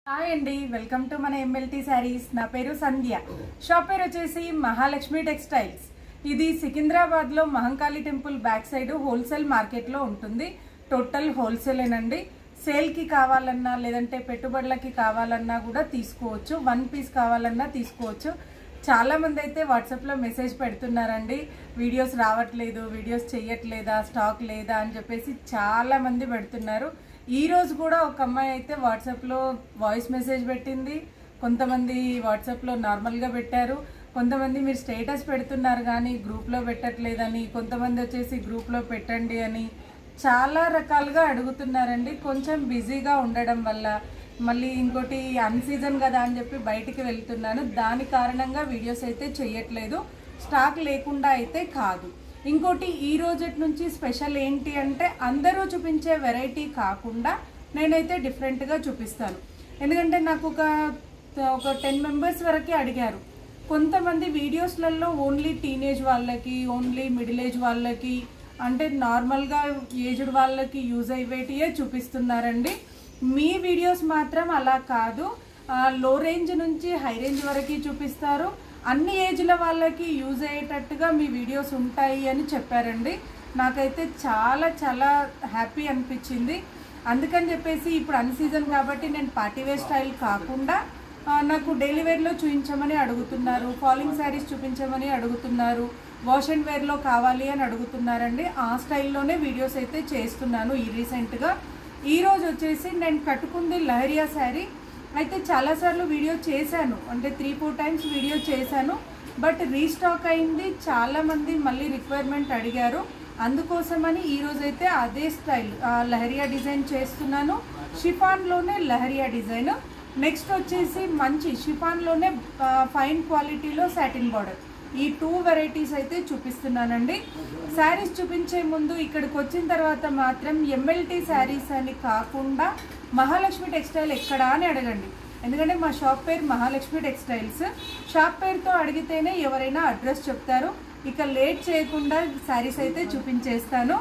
hi అండి welcome to మన MLT saris నా పేరు సంధ్య షాప్ పేరు వచ్చేసి మహాలక్ష్మి టెక్స్టైల్స్ ఇది సికింద్రాబాద్ లో Mahankali temple back side wholesale market లో ఉంటుంది టోటల్ హోల్సేలేనండి సేల్ కి కావాలన్నా లేదంటే పెట్టుబడులకి కావాలన్నా కూడా తీసుకోవచ్చు వన్ పీస్ కావాలన్నా తీసుకోవచ్చు చాలా మంది అయితే వాట్సాప్లో మెసేజ్ పెడుతున్నారండి వీడియోస్ రావట్లేదు వీడియోస్ చెయ్యట్లేదా స్టాక్ లేదా అని చెప్పేసి చాలా మంది పెడుతున్నారు ఈ రోజు కూడా ఒక అమ్మాయి అయితే వాట్సాప్లో వాయిస్ మెసేజ్ పెట్టింది కొంతమంది వాట్సాప్లో నార్మల్గా పెట్టారు కొంతమంది మీరు స్టేటస్ పెడుతున్నారు కానీ గ్రూప్లో పెట్టట్లేదని కొంతమంది వచ్చేసి గ్రూప్లో పెట్టండి అని చాలా రకాలుగా అడుగుతున్నారండి కొంచెం బిజీగా ఉండడం వల్ల మళ్ళీ ఇంకోటి అన్ సీజన్ కదా అని చెప్పి బయటికి వెళ్తున్నాను దాని కారణంగా వీడియోస్ అయితే చేయట్లేదు స్టాక్ లేకుండా అయితే కాదు ఇంకోటి ఈ రోజటి నుంచి స్పెషల్ ఏంటి అంటే అందరూ చూపించే వెరైటీ కాకుండా నేనైతే డిఫరెంట్గా చూపిస్తాను ఎందుకంటే నాకు ఒక ఒక టెన్ మెంబర్స్ వరకే అడిగారు కొంతమంది వీడియోస్లలో ఓన్లీ టీనేజ్ వాళ్ళకి ఓన్లీ మిడిల్ ఏజ్ వాళ్ళకి అంటే నార్మల్గా ఏజ్డ్ వాళ్ళకి యూజ్ అయ్యేటియే చూపిస్తున్నారండి మీ వీడియోస్ మాత్రం అలా కాదు లో రేంజ్ నుంచి హై రేంజ్ వరకు చూపిస్తారు అన్ని ఏజ్ల వాళ్ళకి యూజ్ అయ్యేటట్టుగా మీ వీడియోస్ ఉంటాయి అని చెప్పారండి నాకైతే చాలా చాలా హ్యాపీ అనిపించింది అందుకని చెప్పేసి ఇప్పుడు అన్ సీజన్ కాబట్టి నేను పార్టీ వేర్ స్టైల్ కాకుండా ఆ, నాకు డైలీ వేర్లో చూపించమని అడుగుతున్నారు ఫాలింగ్ శారీస్ చూపించమని అడుగుతున్నారు వాష్ అండ్ వేర్లో కావాలి అని అడుగుతున్నారండి ఆ స్టైల్లోనే వీడియోస్ అయితే చేస్తున్నాను ఈ రీసెంట్గా ఈ రోజు వచ్చేసి నేను కట్టుకుంది లహరియా శారీ అయితే చాలాసార్లు వీడియో చేశాను అంటే త్రీ ఫోర్ టైమ్స్ వీడియో చేశాను బట్ రీస్టాక్ అయింది చాలామంది మళ్ళీ రిక్వైర్మెంట్ అడిగారు అందుకోసమని ఈరోజు అయితే అదే స్టైల్ ఆ, లహరియా డిజైన్ చేస్తున్నాను షిఫాన్లోనే లహరియా డిజైన్ నెక్స్ట్ వచ్చేసి మంచి షిఫాన్లోనే ఫైన్ క్వాలిటీలో సాటిన్ బార్డర్ ఈ టూ వెరైటీస్ అయితే చూపిస్తున్నానండి శారీస్ చూపించే ముందు ఇక్కడికి వచ్చిన తర్వాత మాత్రం ఎంఎల్టీ శారీస్ అని కాకుండా మహాలక్ష్మి టెక్స్టైల్ ఎక్కడా అని అడగండి ఎందుకంటే మా షాప్ పేరు మహాలక్ష్మి టెక్స్టైల్స్ షాప్ పేరుతో అడిగితేనే ఎవరైనా అడ్రస్ చెప్తారు ఇక లేట్ చేయకుండా శారీస్ అయితే చూపించేస్తాను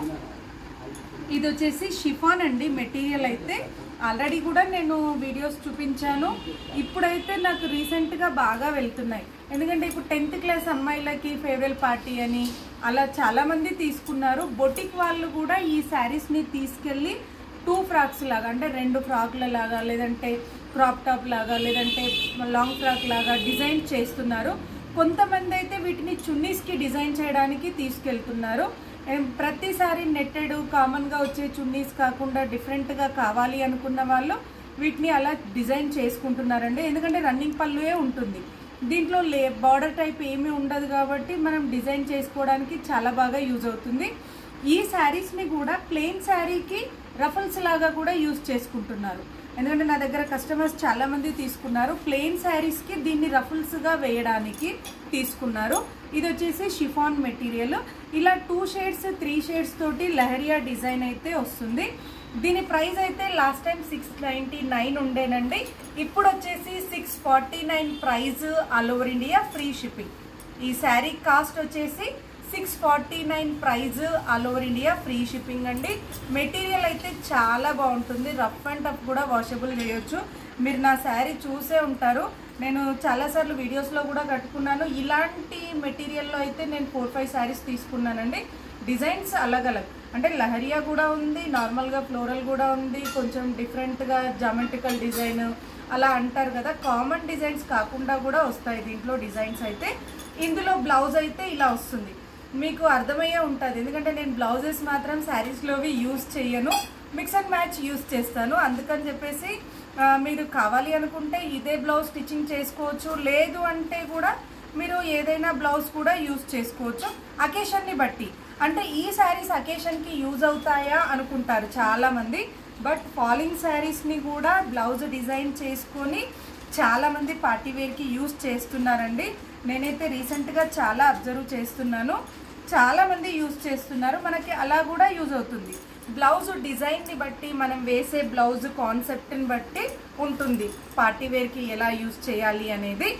ఇది వచ్చేసి షిఫాన్ అండి మెటీరియల్ అయితే ఆల్రెడీ కూడా నేను వీడియోస్ చూపించాను ఇప్పుడైతే నాకు రీసెంట్గా బాగా వెళ్తున్నాయి ఎందుకంటే ఇప్పుడు టెన్త్ క్లాస్ అమ్మాయిలకి ఫేర్వెల్ పార్టీ అని అలా చాలామంది తీసుకున్నారు బొటిక్ వాళ్ళు కూడా ఈ శారీస్ని తీసుకెళ్ళి టూ ఫ్రాక్స్ లాగా అంటే రెండు ఫ్రాక్ల లాగా లేదంటే క్రాప్ టాప్ లాగా లేదంటే లాంగ్ ఫ్రాక్ లాగా డిజైన్ చేస్తున్నారు కొంతమంది అయితే వీటిని చున్నీస్కి డిజైన్ చేయడానికి తీసుకెళ్తున్నారు ఏం ప్రతిసారి నెట్టెడ్ కామన్గా వచ్చే చున్నీస్ కాకుండా డిఫరెంట్గా కావాలి అనుకున్న వాళ్ళు వీటిని అలా డిజైన్ చేసుకుంటున్నారండి ఎందుకంటే రన్నింగ్ పళ్ళుయే ఉంటుంది దీంట్లో లే బార్డర్ టైప్ ఏమీ ఉండదు కాబట్టి మనం డిజైన్ చేసుకోవడానికి చాలా బాగా యూజ్ అవుతుంది ఈ శారీస్ని కూడా ప్లెయిన్ శారీకి రఫల్స్ లాగా కూడా యూజ్ చేసుకుంటున్నారు ఎందుకంటే నా దగ్గర కస్టమర్స్ చాలా మంది తీసుకున్నారు ప్లెయిన్ శారీస్కి దీన్ని రఫుల్స్గా వేయడానికి తీసుకున్నారు ఇది వచ్చేసి షిఫాన్ మెటీరియల్ ఇలా టూ షేడ్స్ త్రీ షేడ్స్ తోటి లహరియా డిజైన్ అయితే వస్తుంది దీని ప్రైస్ అయితే last time six ninety nine ఉండేనండి ఇప్పుడు వచ్చేసి six forty nine price all over India free shipping ఈ శారీ కాస్ట్ వచ్చేసి six forty nine price all over India free shipping అండి మెటీరియల్ అయితే చాలా బాగుంటుంది రఫ్ అండ్ టఫ్ కూడా వాషబుల్ చేయొచ్చు మీరు నా శారీ చూసే ఉంటారు నేను చాలాసార్లు వీడియోస్లో కూడా కట్టుకున్నాను ఇలాంటి మెటీరియల్లో అయితే నేను ఫోర్ ఫైవ్ శారీస్ తీసుకున్నానండి డిజైన్స్ అలగ్ అలగ్ అంటే లహరియా కూడా ఉంది నార్మల్గా ఫ్లోరల్ కూడా ఉంది కొంచెం డిఫరెంట్గా జామెట్రికల్ డిజైన్ అలా అంటారు కదా కామన్ డిజైన్స్ కాకుండా కూడా వస్తాయి దీంట్లో డిజైన్స్ అయితే ఇందులో బ్లౌజ్ అయితే ఇలా వస్తుంది మీకు అర్థమయ్యే ఉంటుంది ఎందుకంటే నేను బ్లౌజెస్ మాత్రం శారీస్లోవి యూజ్ చేయను మిక్స్ అండ్ మ్యాచ్ యూజ్ చేస్తాను అందుకని చెప్పేసి ఆ, మీరు కావాలి అనుకుంటే ఇదే బ్లౌజ్ స్టిచ్చింగ్ చేసుకోవచ్చు లేదు అంటే కూడా మీరు ఏదైనా బ్లౌజ్ కూడా యూజ్ చేసుకోవచ్చు అకేషన్ని బట్టి అంటే ఈ శారీస్ అకేషన్కి యూజ్ అవుతాయా అనుకుంటారు చాలామంది బట్ ఫాలింగ్ శారీస్ని కూడా బ్లౌజ్ డిజైన్ చేసుకొని చాలామంది పార్టీ వేర్కి యూజ్ చేస్తున్నారండి నేనైతే రీసెంట్గా చాలా అబ్జర్వ్ చేస్తున్నాను చాలామంది యూజ్ చేస్తున్నారు మనకి అలా కూడా యూజ్ అవుతుంది బ్లౌజ్ డిజైన్ని బట్టి మనం వేసే బ్లౌజ్ కాన్సెప్ట్ని బట్టి ఉంటుంది పార్టీ వేర్కి ఎలా యూజ్ చేయాలి అనేది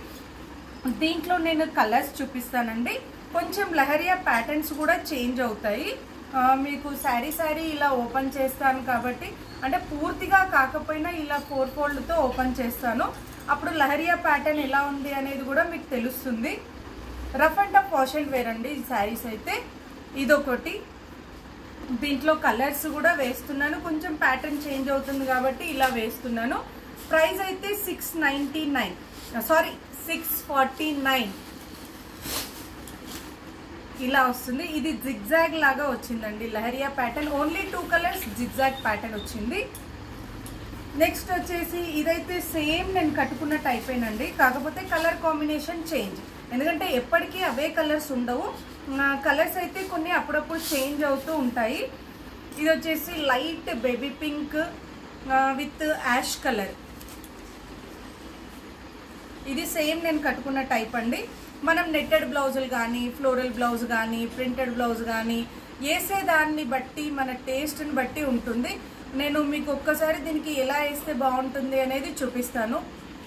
దీంట్లో నేను కలర్స్ చూపిస్తానండి కొంచెం లహరియా ప్యాటర్న్స్ కూడా చేంజ్ అవుతాయి ఆ, మీకు శారీ శారీ ఇలా ఓపెన్ చేస్తాను కాబట్టి అంటే పూర్తిగా కాకపోయినా ఇలా ఫోర్ ఫోల్డ్తో ఓపెన్ చేస్తాను అప్పుడు లహరియా ప్యాటర్న్ ఎలా ఉంది అనేది కూడా మీకు తెలుస్తుంది rough and tough wash and wear అండి ఈ శారీస్ అయితే ఇదొకటి దీంట్లో కలర్స్ కూడా వేస్తున్నాను కొంచెం ప్యాటర్న్ చేంజ్ అవుతుంది కాబట్టి ఇలా వేస్తున్నాను ప్రైస్ అయితే six ninety nine sorry six forty nine ఇలా వస్తుంది ఇది జిగ్జాగ్ లాగా వచ్చిందండి lahariya pattern only two colours zigzag pattern వచ్చింది నెక్స్ట్ వచ్చేసి ఇదైతే సేమ్ నేను కట్టుకున్న టైపేనండి కాకపోతే కలర్ కాంబినేషన్ చేంజ్ ఎందుకంటే ఎప్పటికీ అవే కలర్స్ ఉండవు కలర్స్ అయితే కొన్ని అప్పుడప్పుడు చేంజ్ అవుతూ ఉంటాయి ఇది వచ్చేసి light baby pink with ash colour ఇది సేమ్ నేను కట్టుకున్న టైప్ అండి మనం నెట్టెడ్ బ్లౌజులు కానీ ఫ్లోరల్ బ్లౌజ్ కానీ ప్రింటెడ్ బ్లౌజ్ కానీ వేసే దాన్ని బట్టి మన టేస్ట్ని బట్టి ఉంటుంది నేను మీకు ఒక్కసారి దీనికి ఎలా వేస్తే బాగుంటుంది అనేది చూపిస్తాను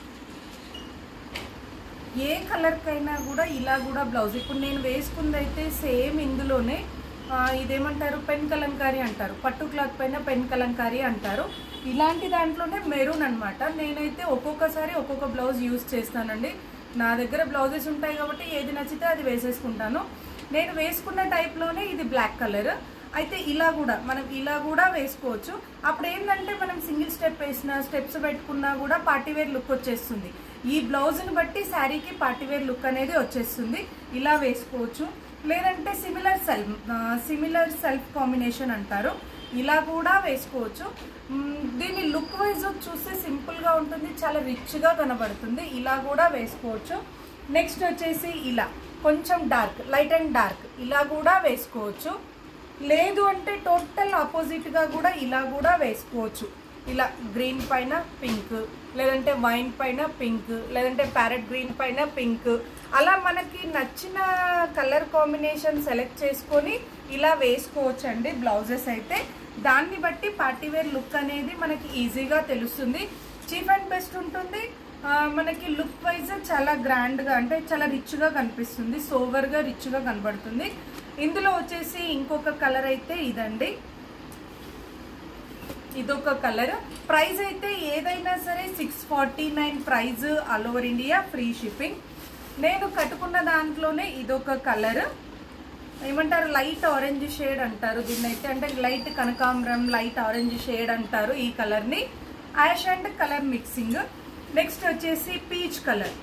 ఏ కలర్కైనా కూడా ఇలా కూడా బ్లౌజ్ ఇప్పుడు నేను వేసుకుంది అయితే సేమ్ ఇందులోనే ఆ, ఇదేమంటారు పెన్ కలంకారీ అంటారు పట్టు క్లాత్ పైన పెన్ కలంకారీ అంటారు ఇలాంటి దాంట్లోనే మెరూన్ అనమాట నేనైతే ఒక్కొక్కసారి ఒక్కొక్క బ్లౌజ్ యూజ్ చేస్తానండి నా దగ్గర బ్లౌజెస్ ఉంటాయి కాబట్టి ఏది నచ్చితే అది వేసేసుకుంటాను నేను వేసుకున్న టైప్లోనే ఇది బ్లాక్ కలర్ అయితే ఇలా కూడా మనం ఇలా కూడా వేసుకోవచ్చు అప్పుడు ఏంటంటే మనం సింగిల్ స్టెప్ వేసిన స్టెప్స్ పెట్టుకున్నా కూడా పార్టీవేర్ లుక్ వచ్చేస్తుంది ఈ బ్లౌజ్ని బట్టి శారీకి పార్టీవేర్ లుక్ అనేది వచ్చేస్తుంది ఇలా వేసుకోవచ్చు లేదంటే similar self similar self combination అంటారు ఇలా కూడా వేసుకోవచ్చు మ్, దీని లుక్ వైజ్ చూస్తే సింపుల్గా ఉంటుంది చాలా రిచ్గా కనబడుతుంది ఇలా కూడా వేసుకోవచ్చు నెక్స్ట్ వచ్చేసి ఇలా కొంచెం డార్క్ లైట్ అండ్ డార్క్ ఇలా కూడా వేసుకోవచ్చు లేదు అంటే టోటల్ ఆపోజిట్గా కూడా ఇలా కూడా వేసుకోవచ్చు ఇలా గ్రీన్ పైన పింక్ లేదంటే వైన్ పైన పింక్ లేదంటే ప్యారెట్ గ్రీన్ పైన పింక్ అలా మనకి నచ్చిన కలర్ కాంబినేషన్ సెలెక్ట్ చేసుకొని ఇలా వేసుకోవచ్చు అండి బ్లౌజెస్ అయితే దాన్ని బట్టి పార్టీవేర్ లుక్ అనేది మనకి ఈజీగా తెలుస్తుంది చీప్ అండ్ బెస్ట్ ఉంటుంది ఆ, మనకి లుక్ వైజ్ చాలా గ్రాండ్గా అంటే చాలా రిచ్గా కనిపిస్తుంది సోవర్గా రిచ్గా కనబడుతుంది ఇందులో వచ్చేసి ఇంకొక కలర్ అయితే ఇదండి ఇదొక కలర్ ప్రైస్ అయితే ఏదైనా సరే six forty nine price all over India free shipping నేను కట్టుకున్న దాంట్లోనే ఇదొక కలర్ ఏమంటారు లైట్ ఆరెంజ్ షేడ్ అంటారు దీన్ని అయితే అంటే లైట్ కనకాంబరం లైట్ ఆరెంజ్ షేడ్ అంటారు ఈ కలర్ని ash and colour mixing next వచ్చేసి పీచ్ కలర్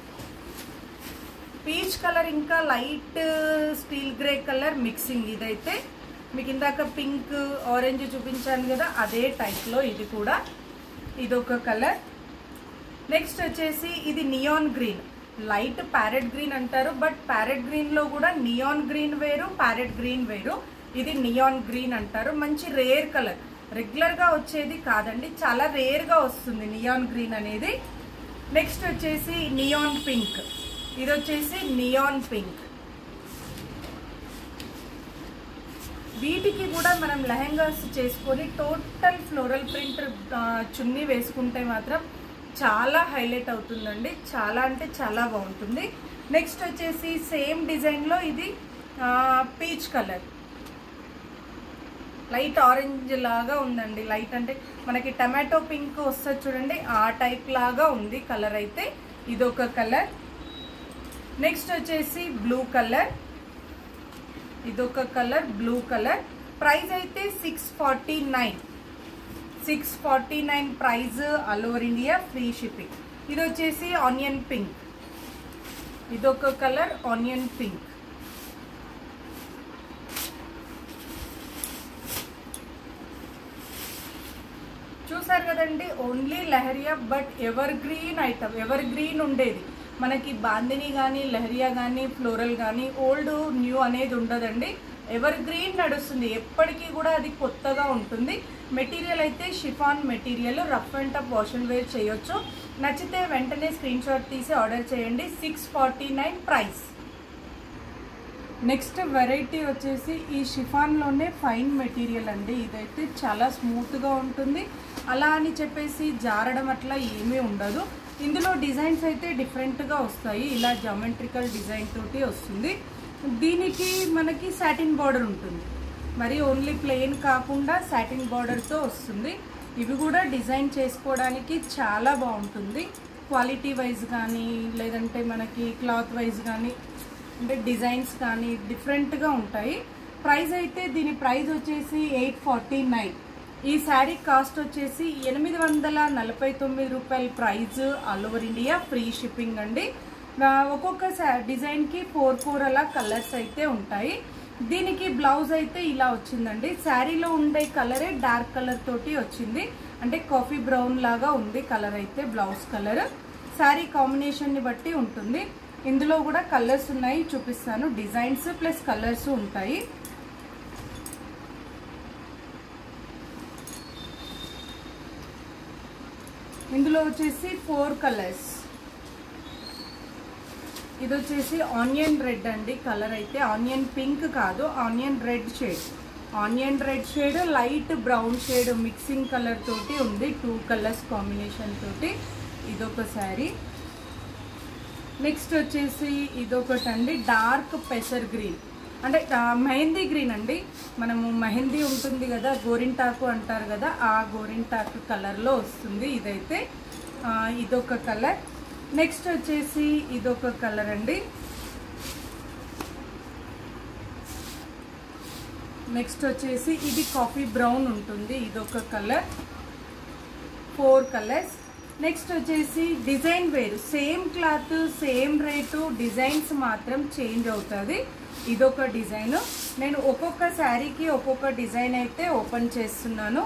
పీచ్ కలర్ ఇంకా light steel grey colour mixing ఇదైతే మీకు ఇందాక పింక్ ఆరెంజ్ చూపించాను కదా అదే టైప్లో ఇది కూడా ఇదొక కలర్ నెక్స్ట్ వచ్చేసి ఇది neon green light parrot green అంటారు బట్ ప్యారెట్ గ్రీన్లో కూడా నియాన్ గ్రీన్ వేరు ప్యారెట్ గ్రీన్ వేరు ఇది నియాన్ గ్రీన్ అంటారు మంచి రేర్ కలర్ రెగ్యులర్గా వచ్చేది కాదండి చాలా రేర్గా వస్తుంది నియాన్ గ్రీన్ అనేది నెక్స్ట్ వచ్చేసి నియాన్ పింక్ ఇది వచ్చేసి నియాన్ పింక్ వీటికి కూడా మనం లెహెంగాస్ చేసుకొని టోటల్ ఫ్లోరల్ ప్రింట్ చున్నీ వేసుకుంటే మాత్రం చాలా హైలైట్ అవుతుందండి చాలా అంటే చాలా బాగుంటుంది నెక్స్ట్ వచ్చేసి సేమ్ డిజైన్లో ఇది పీచ్ కలర్ లైట్ ఆరెంజ్ లాగా ఉందండి లైట్ అంటే మనకి టమాటో పింక్ వస్తుంది చూడండి ఆ టైప్ లాగా ఉంది కలర్ అయితే ఇదొక కలర్ నెక్స్ట్ వచ్చేసి బ్లూ కలర్ ఇదొక కలర్ బ్లూ కలర్ ప్రైస్ అయితే six forty nine six forty nine price all over India free shipping ఇది వచ్చేసి ఆనియన్ పింక్ ఇదొక కలర్ ఆనియన్ పింక్ చూసారు కదండి only lahariya but evergreen item evergreen ఉండేది మనకి బాందిని కానీ లహరియా కానీ ఫ్లోరల్ కానీ ఓల్డ్ న్యూ అనేది ఉండదండి ఎవర్ గ్రీన్ నడుస్తుంది ఎప్పటికీ కూడా అది కొత్తగా ఉంటుంది మెటీరియల్ అయితే chiffon material rough and tough wash and wear చేయొచ్చు నచ్చితే వెంటనే స్క్రీన్ షాట్ తీసి ఆర్డర్ చేయండి six forty nine price next variety వచ్చేసి ఈ షిఫాన్లోనే ఫైన్ మెటీరియల్ అండి ఇదైతే చాలా స్మూత్గా ఉంటుంది అలా అని చెప్పేసి జారడం అట్లా ఏమీ ఉండదు ఇందులో డిజైన్స్ అయితే డిఫరెంట్గా వస్తాయి ఇలా జామెట్రికల్ డిజైన్ తోటి వస్తుంది దీనికి మనకి సాటిన్ బార్డర్ ఉంటుంది మరి ఓన్లీ ప్లెయిన్ కాకుండా సాటిన్ బార్డర్తో వస్తుంది ఇవి కూడా డిజైన్ చేసుకోవడానికి చాలా బాగుంటుంది క్వాలిటీ వైజ్ కానీ లేదంటే మనకి క్లాత్ వైజ్ కానీ అంటే డిజైన్స్ కానీ డిఫరెంట్గా ఉంటాయి ప్రైస్ అయితే దీని ప్రైస్ వచ్చేసి ఎయిట్ ఫార్టీ నైన్ ఈ శారీ కాస్ట్ వచ్చేసి ఎనిమిది వందల నలభై తొమ్మిది రూపాయల price all over India free shipping అండి ఆ, ఒక్కొక్క శా- డిజైన్కి ఫోర్ ఫోర్ అలా కలర్స్ అయితే ఉంటాయి దీనికి బ్లౌజ్ అయితే ఇలా వచ్చిందండి శారీలో ఉండే కలరే డార్క్ కలర్ తోటి వచ్చింది అంటే కాఫీ బ్రౌన్ లాగా ఉంది కలర్ అయితే బ్లౌజ్ కలర్ శారీ కాంబినేషన్ని బట్టి ఉంటుంది ఇందులో కూడా కలర్స్ ఉన్నాయి చూపిస్తాను డిజైన్స్ ప్లస్ కలర్స్ ఉంటాయి ఇందులో వచ్చేసి ఫోర్ కలర్స్ ఇది వచ్చేసి ఆనియన్ రెడ్ అండి కలర్ అయితే ఆనియన్ పింక్ కాదు onion red shade onion red shade light brown shade mixing colour తోటి ఉంది టూ కలర్స్ కాంబినేషన్ తోటి ఇదొక శారీ నెక్స్ట్ వచ్చేసి ఇదొకటి అండి డార్క్ పెసర్ గ్రీన్ అంటే ఆ, మెహందీ గ్రీన్ అండి మనము మెహందీ ఉంటుంది కదా గోరింటాకు అంటారు కదా ఆ గోరింటాకు కలర్లో వస్తుంది ఇదైతే ఆ, ఇదొక కలర్ నెక్స్ట్ వచ్చేసి ఇదొక కలర్ అండి నెక్స్ట్ వచ్చేసి ఇది కాఫీ బ్రౌన్ ఉంటుంది ఇదొక కలర్ ఫోర్ కలర్స్ నెక్స్ట్ వచ్చేసి డిజైన్ వేరు same cloth same rate designs మాత్రం చేంజ్ అవుతుంది ఇదొక డిజైన్ నేను ఒక్కొక్క శారీకి ఒక్కొక్క డిజైన్ అయితే ఓపెన్ చేస్తున్నాను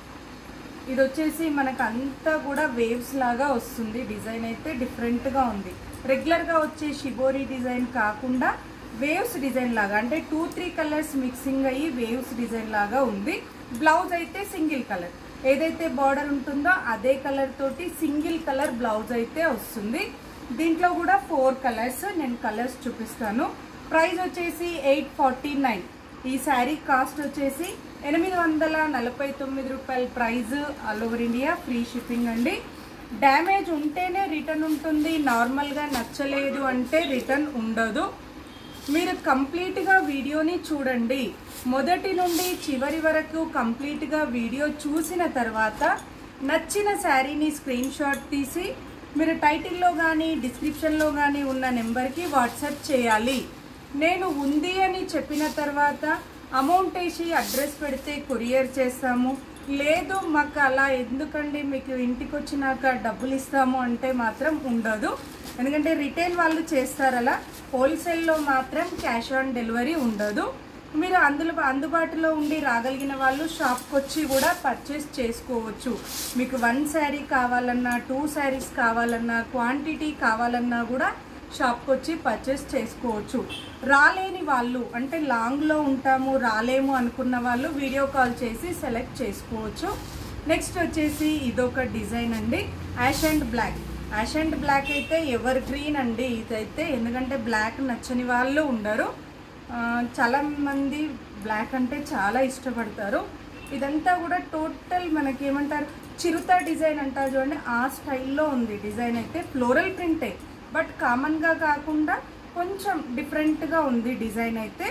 ఇది వచ్చేసి మనకు అంతా కూడా వేవ్స్ లాగా వస్తుంది డిజైన్ అయితే డిఫరెంట్గా ఉంది రెగ్యులర్గా వచ్చే షిబోరి డిజైన్ కాకుండా వేవ్స్ డిజైన్ లాగా అంటే టూ త్రీ కలర్స్ మిక్సింగ్ అయ్యి వేవ్స్ డిజైన్ లాగా ఉంది బ్లౌజ్ అయితే సింగిల్ కలర్ ఏదైతే బార్డర్ ఉంటుందో అదే కలర్ తోటి సింగిల్ కలర్ బ్లౌజ్ అయితే వస్తుంది దీంట్లో కూడా ఫోర్ కలర్స్ నేను కలర్స్ చూపిస్తాను ప్రైస్ వచ్చేసి ఎయిట్ ఫార్టీ నైన్ ఈ శారీ కాస్ట్ వచ్చేసి ఎనిమిది వందల నలభై తొమ్మిది రూపాయల price all over India free shipping అండి డ్యామేజ్ ఉంటేనే రిటర్న్ ఉంటుంది నార్మల్గా నచ్చలేదు అంటే రిటర్న్ ఉండదు మీరు కంప్లీట్గా వీడియోని చూడండి మొదటి నుండి చివరి వరకు కంప్లీట్గా వీడియో చూసిన తర్వాత నచ్చిన శారీని స్క్రీన్ షాట్ తీసి మీరు టైటిల్లో కానీ డిస్క్రిప్షన్లో కానీ ఉన్న నెంబర్కి వాట్సాప్ చేయాలి నేను ఉంది అని చెప్పిన తర్వాత అమౌంట్ వేసి అడ్రస్ పెడితే కొరియర్ చేస్తాము లేదు మాకు అలా ఎందుకండి మీకు ఇంటికి వచ్చినాక డబ్బులు ఇస్తాము అంటే మాత్రం ఉండదు ఎందుకంటే రిటైల్ వాళ్ళు చేస్తారు అలా హోల్సేల్లో మాత్రం క్యాష్ ఆన్ డెలివరీ ఉండదు మీరు అందులో అందుబాటులో ఉండి రాగలిగిన వాళ్ళు షాప్కి వచ్చి కూడా పర్చేస్ చేసుకోవచ్చు మీకు వన్ శారీ కావాలన్నా టూ శారీస్ కావాలన్నా క్వాంటిటీ కావాలన్నా కూడా షాప్కి వచ్చి పర్చేస్ చేసుకోవచ్చు రాలేని వాళ్ళు అంటే లాంగ్లో ఉంటాము రాలేము అనుకున్న వాళ్ళు వీడియో కాల్ చేసి సెలెక్ట్ చేసుకోవచ్చు నెక్స్ట్ వచ్చేసి ఇదొక డిజైన్ అండి ash and black ash and black అయితే ఎవర్ గ్రీన్ అండి ఇదైతే ఎందుకంటే బ్లాక్ నచ్చని వాళ్ళు ఉండరు ఆ, చాలా మంది బ్లాక్ అంటే చాలా ఇష్టపడతారు ఇదంతా కూడా టోటల్ మనకి ఏమంటారు చిరుత డిజైన్ అంటారు చూడండి ఆ స్టైల్లో ఉంది డిజైన్ అయితే ఫ్లోరల్ ప్రింటే బట్ కామన్గా కాకుండా కొంచెం డిఫరెంట్గా ఉంది డిజైన్ అయితే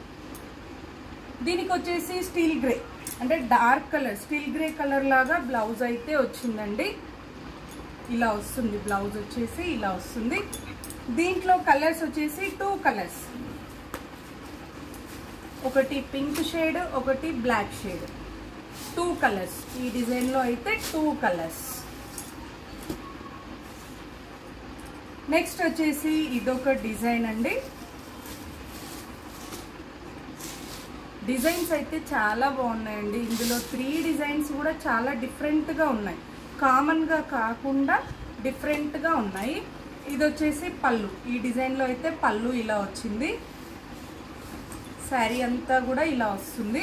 దీనికి వచ్చేసి స్టీల్ గ్రే అంటే dark colour steel grey colour లాగా బ్లౌజ్ అయితే వచ్చిందండి ఇలా వస్తుంది బ్లౌజ్ వచ్చేసి ఇలా వస్తుంది దీంట్లో కలర్స్ వచ్చేసి టూ కలర్స్ ఒకటి పింక్ షేడ్ ఒకటి బ్లాక్ షేడ్ టూ కలర్స్ ఈ డిజైన్లో అయితే టూ కలర్స్ నెక్స్ట్ వచ్చేసి ఇదొక డిజైన్ అండి డిజైన్స్ అయితే చాలా బాగున్నాయండి ఇందులో త్రీ డిజైన్స్ కూడా చాలా డిఫరెంట్గా ఉన్నాయి కామన్గా కాకుండా డిఫరెంట్గా ఉన్నాయి ఇది వచ్చేసి పళ్ళు ఈ డిజైన్లో అయితే పళ్ళు ఇలా వచ్చింది శారీ అంతా కూడా ఇలా వస్తుంది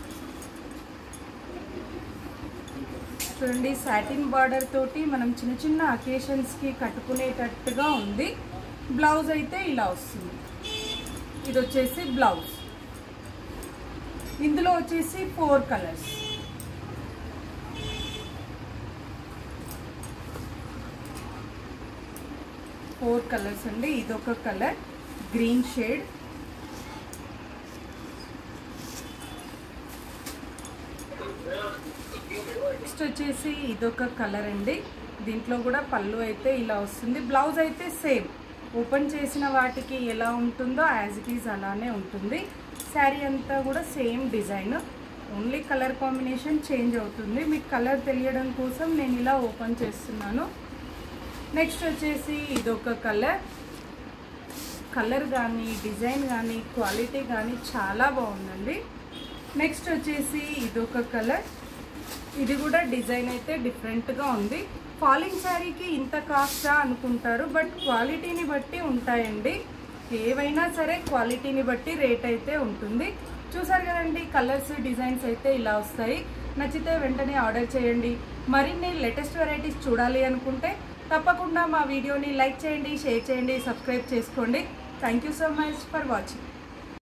చూడండి సాటిన్ బార్డర్ తోటి మనం చిన్న చిన్న అకేషన్స్కి కట్టుకునేటట్టుగా ఉంది బ్లౌజ్ అయితే ఇలా వస్తుంది ఇది వచ్చేసి బ్లౌజ్ ఇందులో వచ్చేసి ఫోర్ కలర్స్ ఫోర్ కలర్స్ అండి ఇదొక కలర్ గ్రీన్ షేడ్ నెక్స్ట్ వచ్చేసి ఇదొక కలర్ అండి దీంట్లో కూడా పళ్ళు అయితే ఇలా వస్తుంది బ్లౌజ్ అయితే సేమ్ ఓపెన్ చేసిన వాటికి ఎలా ఉంటుందో యాజ్ ఇట్ ఈజ్ అలానే ఉంటుంది శారీ అంతా కూడా same design only colour combination change అవుతుంది మీకు కలర్ తెలియడం కోసం నేను ఇలా ఓపెన్ చేస్తున్నాను నెక్స్ట్ వచ్చేసి ఇదొక కలర్ కలర్ కానీ డిజైన్ కానీ క్వాలిటీ కానీ చాలా బాగుందండి నెక్స్ట్ వచ్చేసి ఇదొక కలర్ ఇది కూడా డిజైన్ అయితే డిఫరెంట్గా ఉంది ఫాలింగ్ శారీకి ఇంత కాస్టా అనుకుంటారు బట్ క్వాలిటీని బట్టి ఉంటాయండి ఏవైనా సరే క్వాలిటీని బట్టి రేట్ అయితే ఉంటుంది చూసారు కదండి కలర్స్ డిజైన్స్ అయితే ఇలా వస్తాయి నచ్చితే వెంటనే ఆర్డర్ చేయండి మరిన్ని లేటెస్ట్ వెరైటీస్ చూడాలి అనుకుంటే తప్పకుండా మా వీడియోని లైక్ చేయండి షేర్ చేయండి సబ్స్క్రైబ్ చేసుకోండి thank you so much for watching